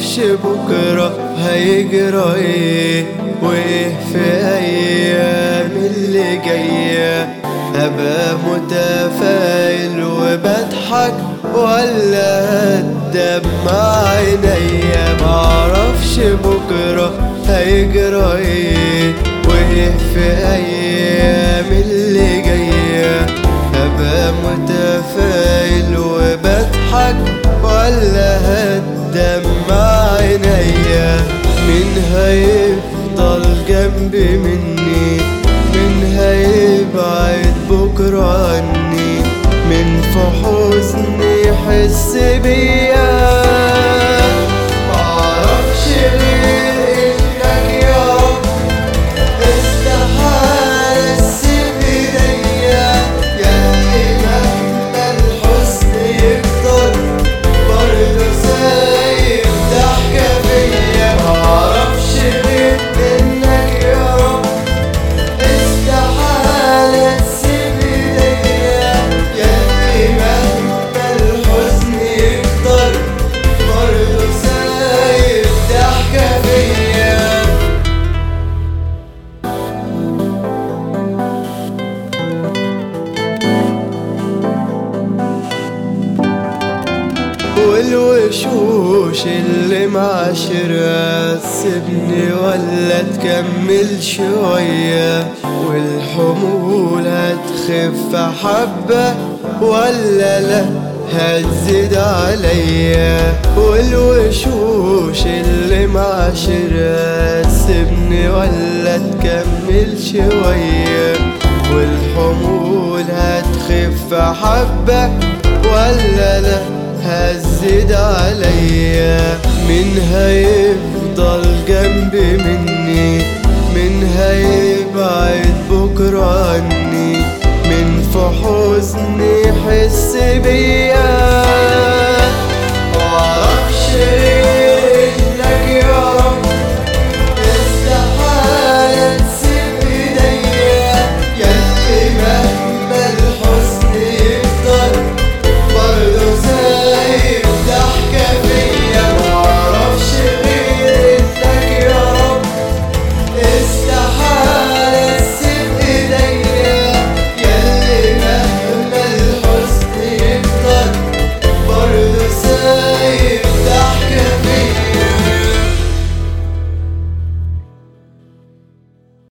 معرفش بكرة هيجرى ايه وايه في ايام اللي جاية ابقى متفائل وبضحك ولا دمع عينيا معرفش بكرة هيجرى ايه وايه في ايام اللي جاية ابقى متفائل وبضحك ولا هتدمع عينيا مين هيفضل جنبي مني مين هيبعد بكرة عني من في حزني يحس بيا معرفش غير انك يا رب استحالة تسيب ايديا يعني مهما الحزن يكتر برضه سايب ضحكة فيا معرفش غير انك يا رب استحالة تسيب ايديا يعني مهما الحزن يكتر برضه سايب ضحكة فيا والوشوش اللي معاشرة تسيبني ولا تكمل شوية والحمول هتخف حبة ولا لا هتزيد عليا والوشوش اللي معاشرة تسيبني ولا تكمل شوية والحمول هتخف حبة ولا لا هزد عليا مين هيفضل جنبي مني مين هيبعد بكرة عني من في حزني يحس بيا